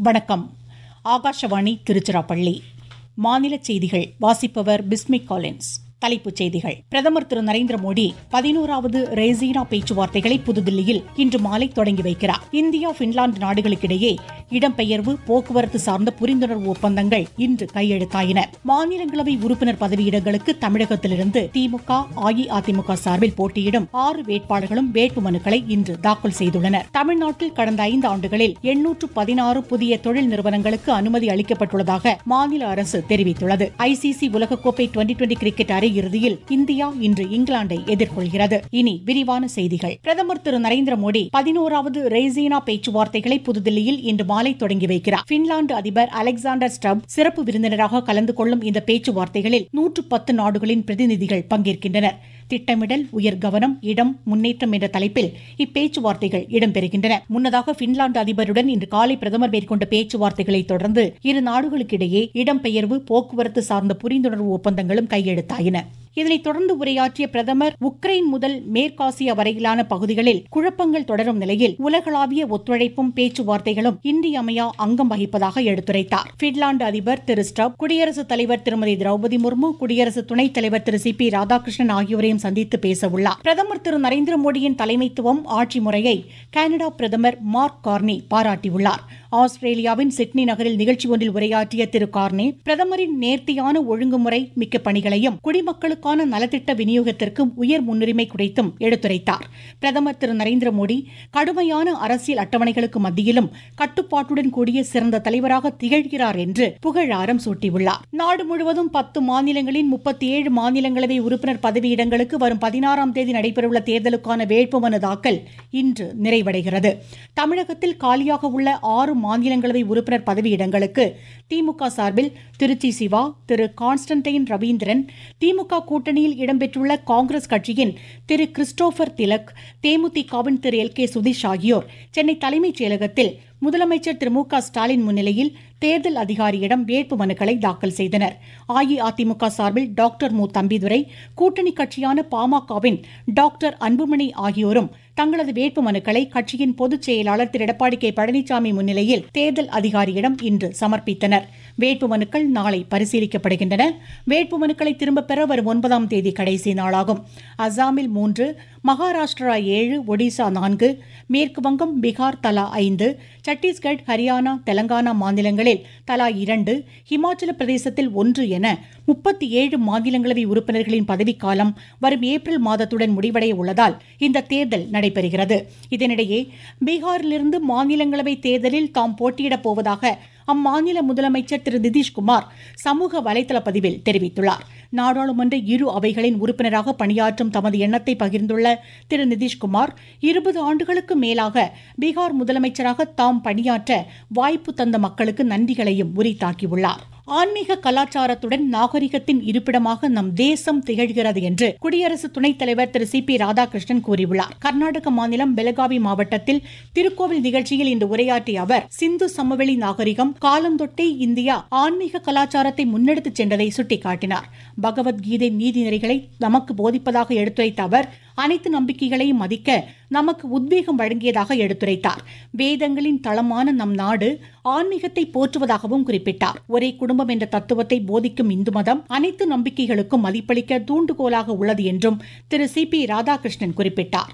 வணக்கம் ஆகாஷவாணி திருச்சிராப்பள்ளி மாநில செய்திகள் வாசிப்பவர் பிஸ்மிக் காலின்ஸ் தலைப்புச் செய்திகள் பிரதமர் திரு நரேந்திர மோடி பதினோராவது ரெய்சீனா பேச்சுவார்த்தைகளை புதுதில்லியில் இன்று மாலை தொடங்கி வைக்கிறார் இந்தியா பின்லாந்து நாடுகளுக்கிடையே இடம்பெயர்வு போக்குவரத்து சார்ந்த புரிந்துணர்வு ஒப்பந்தங்கள் இன்று கையெழுத்தாயின மாநிலங்களவை உறுப்பினர் பதவியிடங்களுக்கு தமிழகத்திலிருந்து திமுக அஇஅதிமுக சார்பில் போட்டியிடும் ஆறு வேட்பாளர்களும் வேட்புமனுக்களை இன்று தாக்கல் செய்துள்ளனர் தமிழ்நாட்டில் கடந்த ஐந்து ஆண்டுகளில் எண்ணூற்று பதினாறு புதிய தொழில் நிறுவனங்களுக்கு அனுமதி அளிக்கப்பட்டுள்ளதாக மாநில அரசு தெரிவித்துள்ளது ஐசிசி உலகக்கோப்பை டுவெண்டி டுவெண்டி கிரிக்கெட் அரையிறுதியில் இந்தியா இன்று இங்கிலாந்தை எதிர்கொள்கிறது இனி விரிவான செய்திகள் பிரதமர் திரு நரேந்திர மோடி பதினோராவது ரெய்சீனா பேச்சுவார்த்தைகளை புதுதில்லியில் இன்று மாலை தொடங்கி வைக்கிறார் பின்லாந்து அதிபர் அலெக்சாண்டர் ஸ்டப் சிறப்பு விருந்தினராக கலந்து கொள்ளும் இந்த பேச்சுவார்த்தைகளில் நூற்று பத்து நாடுகளின் பிரதிநிதிகள் பங்கேற்கின்றனர் திட்டமிடல் உயர் கவனம் இடம் முன்னேற்றம் என்ற தலைப்பில் இப்பேச்சுவார்த்தைகள் இடம்பெறுகின்றன முன்னதாக பின்லாந்து அதிபருடன் இன்று காலை பிரதமர் மேற்கொண்ட பேச்சுவார்த்தைகளை தொடர்ந்து இரு நாடுகளுக்கிடையே இடம்பெயர்வு போக்குவரத்து சார்ந்த புரிந்துணர்வு ஒப்பந்தங்களும் கையெழுத்தாயின இதனைத் தொடர்ந்து உரையாற்றிய பிரதமர் உக்ரைன் முதல் மேற்காசியா வரையிலான பகுதிகளில் குழப்பங்கள் தொடரும் நிலையில் உலகளாவிய ஒத்துழைப்பும் பேச்சுவார்த்தைகளும் இன்றியமையா அங்கம் வகிப்பதாக எடுத்துரைத்தார் பின்லாந்து அதிபர் திரு ஸ்டப் குடியரசுத் தலைவர் திருமதி திரௌபதி முர்மு குடியரசு துணைத் தலைவர் திரு சி பி ராதாகிருஷ்ணன் ஆகியோரையும் சந்தித்து பேச உள்ளார் பிரதமர் திரு நரேந்திர மோடியின் தலைமைத்துவம் ஆட்சி முறையை கனடா பிரதமர் மார்க் கார்னி பாராட்டியுள்ளார் ஆஸ்திரேலியாவின் சிட்னி நகரில் நிகழ்ச்சி ஒன்றில் உரையாற்றிய திரு கார்னே பிரதமரின் நேர்த்தியான ஒழுங்குமுறை மிக்க பணிகளையும் குடிமக்களுக்கான நலத்திட்ட விநியோகத்திற்கும் உயர் முன்னுரிமை குறித்தும் எடுத்துரைத்தார் பிரதமர் திரு நரேந்திர மோடி கடுமையான அரசியல் அட்டவணைகளுக்கு மத்தியிலும் கட்டுப்பாட்டுடன் கூடிய சிறந்த தலைவராக திகழ்கிறார் என்று புகழாரம் சூட்டியுள்ளார் நாடு முழுவதும் பத்து மாநிலங்களின் முப்பத்தி ஏழு மாநிலங்களவை உறுப்பினர் பதவியிடங்களுக்கு வரும் பதினாறாம் தேதி நடைபெறவுள்ள தேர்தலுக்கான வேட்புமனு தாக்கல் இன்று நிறைவடைகிறது தமிழகத்தில் காலியாக உள்ள ஆறு மாநிலங்களவை உறுப்பினர் பதவியிடங்களுக்கு திமுக சார்பில் திருச்சி சிவா திரு கான்ஸ்டன்டைன் ரவீந்திரன் திமுக கூட்டணியில் இடம்பெற்றுள்ள காங்கிரஸ் கட்சியின் திரு கிறிஸ்டோபர் திலக் தேமுதிகவின் திரு எல் கே சுதீஷ் ஆகியோர் சென்னை தலைமைச் செயலகத்தில் முதலமைச்சர் திரு மு க ஸ்டாலின் முன்னிலையில் தேர்தல் அதிகாரியிடம் வேட்பு மனுக்களை தாக்கல் செய்தனர் அஇஅதிமுக சார்பில் டாக்டர் மு தம்பிதுரை கூட்டணி கட்சியான பாமகவின் டாக்டர் அன்புமணி ஆகியோரும் தங்களது வேட்பு மனுக்களை கட்சியின் பொதுச் செயலாளர் திரு எடப்பாடி கே பழனிசாமி முன்னிலையில் தேர்தல் அதிகாரியிடம் இன்று சமர்ப்பித்தனர் வேட்பு மனுக்கள் நாளை பரிசீலிக்கப்படுகின்றன வேட்பு மனுக்களை திரும்பப் பெற வரும் ஒன்பதாம் தேதி கடைசி நாளாகும் அசாமில் மூன்று மகாராஷ்டிரா ஏழு ஒடிசா நான்கு மேற்கு வங்கம் பீகார் தலா ஐந்து சத்தீஸ்கட் ஹரியானா தெலங்கானா மாநிலங்களில் தலா இரண்டு ஹிமாச்சல பிரதேசத்தில் ஒன்று என முப்பத்தி ஏழு மாநிலங்களவை உறுப்பினர்களின் பதவிக்காலம் வரும் ஏப்ரல் மாதத்துடன் முடிவடைய உள்ளதால் இந்த தேர்தல் நடைபெறுகிறது இதனிடையே பீகாரிலிருந்து மாநிலங்களவை தேர்தலில் தாம் போட்டியிடப் போவதாக அம்மாநில முதலமைச்சர் திரு நிதிஷ்குமார் சமூக வலைதள பதிவில் தெரிவித்துள்ளார் நாடாளுமன்ற இரு அவைகளின் உறுப்பினராக பணியாற்றும் தமது எண்ணத்தை பகிர்ந்துள்ள திரு நிதிஷ்குமார் இருபது ஆண்டுகளுக்கு மேலாக பீகார் முதலமைச்சராக தாம் பணியாற்ற வாய்ப்பு தந்த மக்களுக்கு நன்றிகளையும் உரித்தாக்கியுள்ளார் ஆன்மீக கலாச்சாரத்துடன் நாகரிகத்தின் இருப்பிடமாக நம் தேசம் திகழ்கிறது என்று குடியரசு துணைத் தலைவர் திரு சி பி ராதாகிருஷ்ணன் கூறியுள்ளார் கர்நாடக மாநிலம் பெலகாவி மாவட்டத்தில் திருக்கோவில் நிகழ்ச்சியில் இன்று உரையாற்றிய அவர் சிந்து சமவெளி நாகரிகம் காலந்தொட்டே இந்தியா ஆன்மீக கலாச்சாரத்தை முன்னெடுத்துச் சென்றதை சுட்டிக்காட்டினார் பகவத்கீதை நீதிநெறிகளை நமக்கு போதிப்பதாக எடுத்துரைத்த அவர் அனைத்து நம்பிக்கைகளையும் மதிக்க நமக்கு உத்வேகம் வழங்கியதாக எடுத்துரைத்தார் வேதங்களின் தளமான நம் நாடு ஆன்மீகத்தை போற்றுவதாகவும் குறிப்பிட்டார் ஒரே குடும்பம் என்ற தத்துவத்தை போதிக்கும் இந்து மதம் அனைத்து நம்பிக்கைகளுக்கும் மதிப்பளிக்க தூண்டுகோலாக உள்ளது என்றும் திரு சி பி ராதாகிருஷ்ணன் குறிப்பிட்டார்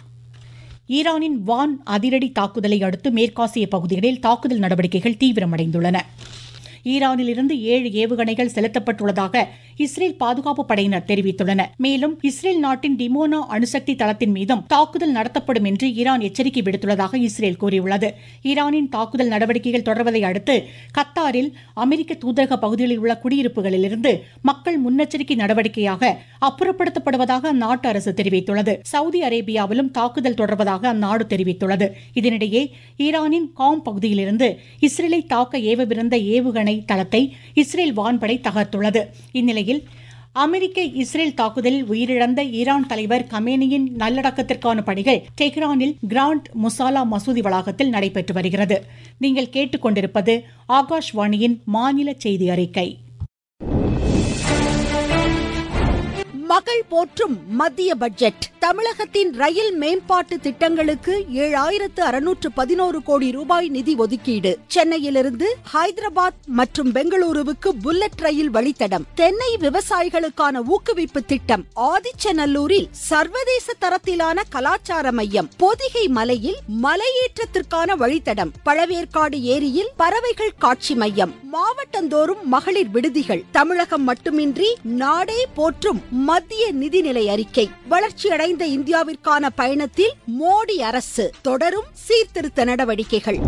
ஈரானின் வான் அதிரடி தாக்குதலை அடுத்து மேற்காசிய பகுதிகளில் தாக்குதல் நடவடிக்கைகள் தீவிரமடைந்துள்ளன ஈரானிலிருந்து ஏழு ஏவுகணைகள் செலுத்தப்பட்டுள்ளதாக இஸ்ரேல் பாதுகாப்பு படையினர் தெரிவித்துள்ளனர் மேலும் இஸ்ரேல் நாட்டின் டிமோனா அணுசக்தி தளத்தின் மீதும் தாக்குதல் நடத்தப்படும் என்று ஈரான் எச்சரிக்கை விடுத்துள்ளதாக இஸ்ரேல் கூறியுள்ளது ஈரானின் தாக்குதல் நடவடிக்கைகள் தொடர்வதை அடுத்து கத்தாரில் அமெரிக்க தூதரக பகுதிகளில் உள்ள குடியிருப்புகளிலிருந்து மக்கள் முன்னெச்சரிக்கை நடவடிக்கையாக அப்புறப்படுத்தப்படுவதாக அந்நாட்டு அரசு தெரிவித்துள்ளது சவுதி அரேபியாவிலும் தாக்குதல் தொடர்வதாக அந்நாடு தெரிவித்துள்ளது இதனிடையே ஈரானின் காம் பகுதியிலிருந்து இஸ்ரேலை தாக்க ஏவவிருந்த ஏவுகணை தளத்தை இஸ்ரேல் வான்படை தகர்த்துள்ளது இந்நிலையில் அமெரிக்க இஸ்ரேல் தாக்குதலில் உயிரிழந்த ஈரான் தலைவர் கமேனியின் நல்லடக்கத்திற்கான பணிகள் டெஹ்ரானில் கிராண்ட் முசாலா மசூதி வளாகத்தில் நடைபெற்று வருகிறது நீங்கள் கேட்டுக்கொண்டிருப்பது ஆகாஷ்வாணியின் மாநில செய்தி அறிக்கை மகள் போற்றும் மத்திய பட்ஜெட் தமிழகத்தின் ரயில் மேம்பாட்டு திட்டங்களுக்கு ஏழாயிரத்து அறுநூற்று பதினோரு கோடி ரூபாய் நிதி ஒதுக்கீடு சென்னையிலிருந்து ஹைதராபாத் மற்றும் பெங்களூருவுக்கு புல்லட் ரயில் வழித்தடம் தென்னை விவசாயிகளுக்கான ஊக்குவிப்பு திட்டம் ஆதிச்சநல்லூரில் சர்வதேச தரத்திலான கலாச்சார மையம் பொதிகை மலையில் மலையேற்றத்திற்கான வழித்தடம் பழவேற்காடு ஏரியில் பறவைகள் காட்சி மையம் மாவட்டந்தோறும் மகளிர் விடுதிகள் தமிழகம் மட்டுமின்றி நாடே போற்றும் மத்திய நிதிநிலை அறிக்கை வளர்ச்சியடைந்த இந்தியாவிற்கான பயணத்தில் மோடி அரசு தொடரும் சீர்திருத்த நடவடிக்கைகள்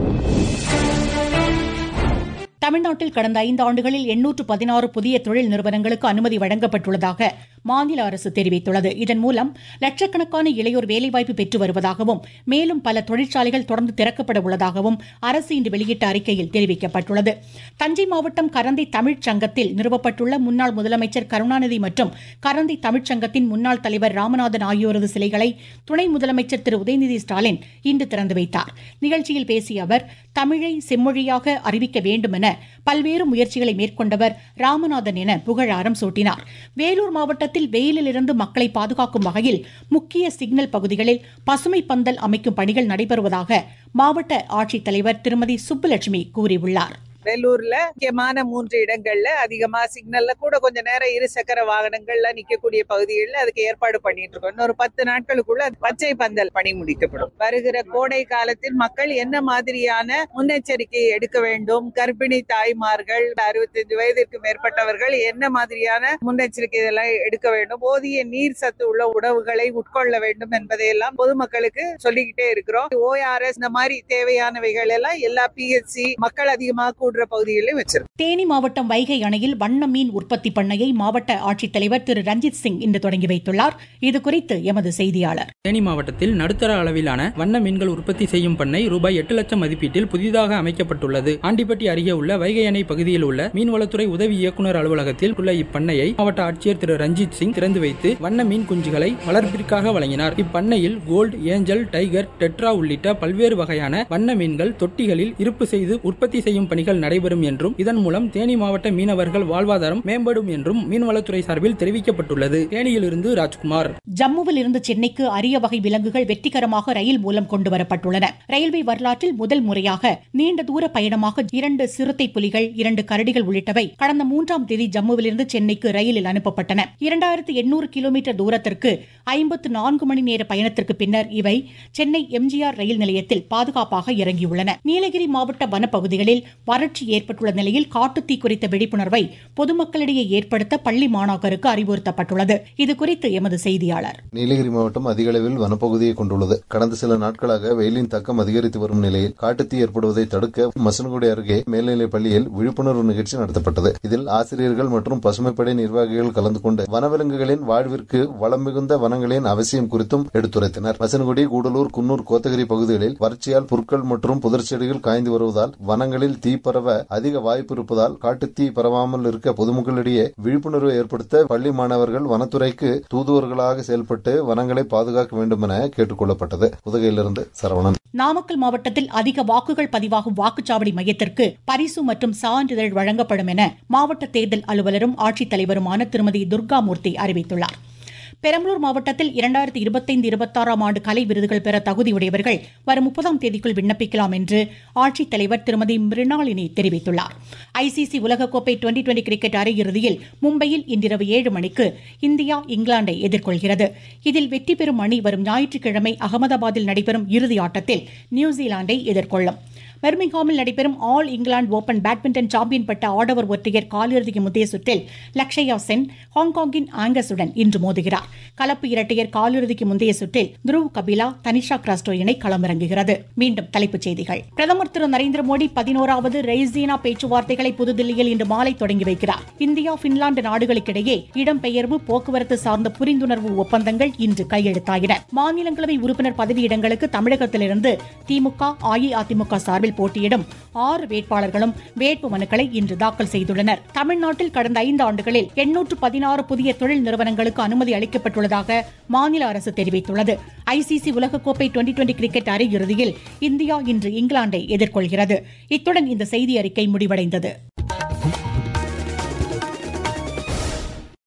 தமிழ்நாட்டில் கடந்த ஐந்து ஆண்டுகளில் எண்ணூற்று பதினாறு புதிய தொழில் நிறுவனங்களுக்கு அனுமதி வழங்கப்பட்டுள்ளதாக மாநில அரசு தெரிவித்துள்ளது இதன் மூலம் லட்சக்கணக்கான இளையோர் வேலைவாய்ப்பு பெற்று வருவதாகவும் மேலும் பல தொழிற்சாலைகள் தொடர்ந்து திறக்கப்பட உள்ளதாகவும் அரசு இன்று வெளியிட்ட அறிக்கையில் தெரிவிக்கப்பட்டுள்ளது தஞ்சை மாவட்டம் கரந்தை தமிழ்ச் சங்கத்தில் நிறுவப்பட்டுள்ள முன்னாள் முதலமைச்சர் கருணாநிதி மற்றும் கரந்தை தமிழ்ச் சங்கத்தின் முன்னாள் தலைவர் ராமநாதன் ஆகியோரது சிலைகளை துணை முதலமைச்சர் திரு உதயநிதி ஸ்டாலின் இன்று திறந்து வைத்தார் நிகழ்ச்சியில் பேசிய அவர் தமிழை செம்மொழியாக அறிவிக்க வேண்டும் என பல்வேறு முயற்சிகளை மேற்கொண்டவர் ராமநாதன் என புகழாரம் சூட்டினார் வேலூர் மாவட்டத்தில் வெயிலிலிருந்து மக்களை பாதுகாக்கும் வகையில் முக்கிய சிக்னல் பகுதிகளில் பசுமை பந்தல் அமைக்கும் பணிகள் நடைபெறுவதாக மாவட்ட ஆட்சித்தலைவர் திருமதி சுப்புலட்சுமி கூறியுள்ளார் வேலூர்ல முக்கியமான மூன்று இடங்கள்ல அதிகமா சிக்னல்ல கூட கொஞ்ச நேரம் இரு சக்கர வாகனங்கள்ல நிக்கக்கூடிய பகுதிகளில் அதுக்கு ஏற்பாடு பண்ணிட்டு இருக்கோம் இன்னொரு பத்து நாட்களுக்குள்ள பச்சை பந்தல் பணி முடிக்கப்படும் வருகிற கோடை காலத்தில் மக்கள் என்ன மாதிரியான முன்னெச்சரிக்கை எடுக்க வேண்டும் கர்ப்பிணி தாய்மார்கள் அறுபத்தஞ்சு வயதிற்கு மேற்பட்டவர்கள் என்ன மாதிரியான முன்னெச்சரிக்கை இதெல்லாம் எடுக்க வேண்டும் போதிய நீர் சத்து உள்ள உணவுகளை உட்கொள்ள வேண்டும் என்பதையெல்லாம் பொதுமக்களுக்கு சொல்லிக்கிட்டே இருக்கிறோம் ஓஆர்எஸ் இந்த மாதிரி தேவையானவைகள் எல்லாம் எல்லா பிஎஸ்சி மக்கள் அதிகமாக கூடுற பகுதிகளிலும் வச்சிருக்கோம் தேனி மாவட்டம் வைகை அணையில் வண்ண மீன் உற்பத்தி பண்ணையை மாவட்ட ஆட்சித்தலைவர் திரு ரஞ்சித் சிங் இன்று தொடங்கி வைத்துள்ளார் இதுகுறித்து எமது செய்தியாளர் தேனி மாவட்டத்தில் நடுத்தர அளவிலான வண்ண மீன்கள் உற்பத்தி செய்யும் பண்ணை ரூபாய் எட்டு லட்சம் மதிப்பீட்டில் புதிதாக அமைக்கப்பட்டுள்ளது ஆண்டிப்பட்டி அருகே உள்ள வைகை அணை பகுதியில் உள்ள மீன்வளத்துறை உதவி இயக்குநர் அலுவலகத்தில் உள்ள இப்பண்ணையை மாவட்ட ஆட்சியர் திரு ரஞ்சித் சிங் திறந்து வைத்து வண்ண மீன் குஞ்சுகளை வளர்ப்பிற்காக வழங்கினார் இப்பண்ணையில் கோல்டு ஏஞ்சல் டைகர் டெட்ரா உள்ளிட்ட பல்வேறு வகையான வண்ண மீன்கள் தொட்டிகளில் இருப்பு செய்து உற்பத்தி செய்யும் பணிகள் நடைபெறும் என்றும் இதன் மூலம் தேனி மாவட்ட மீனவர்கள் வாழ்வாதாரம் மேம்படும் என்றும் மீன்வளத்துறை சார்பில் தெரிவிக்கப்பட்டுள்ளது தேனியிலிருந்து ராஜ்குமார் ஜம்முவில் இருந்து சென்னைக்கு அரிய வகை விலங்குகள் வெற்றிகரமாக ரயில் மூலம் கொண்டு வரப்பட்டுள்ளன ரயில்வே வரலாற்றில் முதல் முறையாக நீண்ட தூர பயணமாக இரண்டு சிறுத்தை புலிகள் இரண்டு கரடிகள் உள்ளிட்டவை கடந்த மூன்றாம் தேதி ஜம்முவிலிருந்து சென்னைக்கு ரயிலில் அனுப்பப்பட்டன இரண்டாயிரத்து எண்ணூறு கிலோமீட்டர் தூரத்திற்கு ஐம்பத்து நான்கு மணி நேர பயணத்திற்கு பின்னர் இவை சென்னை எம்ஜிஆர் ரயில் நிலையத்தில் பாதுகாப்பாக இறங்கியுள்ளன நீலகிரி மாவட்ட வனப்பகுதிகளில் வறட்சி ஏற்பட்டுள்ள நிலையில் காட்டுத்தீ குறித்த விழிப்புணர்வை பொதுமக்களிடையே ஏற்படுத்த பள்ளி மாணாக்கருக்கு அறிவுறுத்தப்பட்டுள்ளது இதுகுறித்து எமது செய்தியாளர் நீலகிரி மாவட்டம் அதிக அளவில் வனப்பகுதியை கொண்டுள்ளது கடந்த சில நாட்களாக வெயிலின் தாக்கம் அதிகரித்து வரும் நிலையில் காட்டுத்தீ ஏற்படுவதை தடுக்க மசனகுடி அருகே மேல்நிலைப் பள்ளியில் விழிப்புணர்வு நிகழ்ச்சி நடத்தப்பட்டது இதில் ஆசிரியர்கள் மற்றும் பசுமைப்படை நிர்வாகிகள் கலந்து கொண்டு வனவிலங்குகளின் வாழ்விற்கு வளம் மிகுந்த வனங்களின் அவசியம் குறித்தும் எடுத்துரைத்தனர் மசனகுடி கூடலூர் குன்னூர் கோத்தகிரி பகுதிகளில் வறட்சியால் புற்கள் மற்றும் புதர் செடிகள் காய்ந்து வருவதால் வனங்களில் தீ பரவ அதிக வாய்ப்பு இருப்பதால் காட்டுத்தீ பரவாமல் இருக்க பொதுமக்களிடையே விழிப்புணர்வு ஏற்படுத்த பள்ளி மாணவர்கள் வனத்துறைக்கு தூதுவர்களாக செயல்பட்டு வனங்களை பாதுகாக்க வேண்டும் என கேட்டுக் கொள்ளப்பட்டது உதகையிலிருந்து சரவணன் நாமக்கல் மாவட்டத்தில் அதிக வாக்குகள் பதிவாகும் வாக்குச்சாவடி மையத்திற்கு பரிசு மற்றும் சான்றிதழ் வழங்கப்படும் என மாவட்ட தேர்தல் அலுவலரும் ஆட்சித்தலைவருமான திருமதி துர்காமூர்த்தி அறிவித்துள்ளார் பெரம்பலூர் மாவட்டத்தில் இரண்டாயிரத்தி இருபத்தைந்து இருபத்தாறாம் ஆண்டு கலை விருதுகள் பெற தகுதியுடையவர்கள் வரும் முப்பதாம் தேதிக்குள் விண்ணப்பிக்கலாம் என்று ஆட்சித்தலைவர் திருமதி மிருணாளினி தெரிவித்துள்ளார் ஐசிசி உலகக்கோப்பை டுவெண்டி டுவெண்டி கிரிக்கெட் அரையிறுதியில் மும்பையில் இன்றிரவு ஏழு மணிக்கு இந்தியா இங்கிலாந்தை எதிர்கொள்கிறது இதில் வெற்றி பெறும் அணி வரும் ஞாயிற்றுக்கிழமை அகமதாபாத்தில் நடைபெறும் இறுதி ஆட்டத்தில் நியூசிலாந்தை எதிர்கொள்ளும் பெர்மிங்ஹாமில் நடைபெறும் all England open badminton champion பட்ட ஆடவர் ஒற்றையர் காலிறுதிக்கு முந்தைய சுற்றில் லக்ஷயா சென் ஹாங்காங்கின் ஆங்கஸுடன் இன்று மோதுகிறார் கலப்பு இரட்டையர் காலிறுதிக்கு முந்தைய சுற்றில் துருவ் கபிலா தனிஷா கிராஸ்டோ இணை களமிறங்குகிறது மீண்டும் தலைப்புச் செய்திகள் பிரதமர் திரு நரேந்திர மோடி பதினோராவது ரெய்சீனா பேச்சுவார்த்தைகளை புதுதில்லியில் இன்று மாலை தொடங்கி வைக்கிறார் இந்தியா பின்லாந்து நாடுகளுக்கிடையே இடம்பெயர்வு போக்குவரத்து சார்ந்த புரிந்துணர்வு ஒப்பந்தங்கள் இன்று கையெழுத்தாகின மாநிலங்களவை உறுப்பினர் பதவியிடங்களுக்கு தமிழகத்திலிருந்து திமுக அஇஅதிமுக சார்பில் தேர்தலில் போட்டியிடும் ஆறு வேட்பாளர்களும் வேட்பு மனுக்களை இன்று தாக்கல் செய்துள்ளனர் தமிழ்நாட்டில் கடந்த ஐந்து ஆண்டுகளில் எண்ணூற்று பதினாறு புதிய தொழில் நிறுவனங்களுக்கு அனுமதி அளிக்கப்பட்டுள்ளதாக மாநில அரசு தெரிவித்துள்ளது ஐசிசி உலகக்கோப்பை டுவெண்டி டுவெண்டி கிரிக்கெட் அரையிறுதியில் இந்தியா இன்று இங்கிலாந்தை எதிர்கொள்கிறது இத்துடன் இந்த செய்தி அறிக்கை முடிவடைந்தது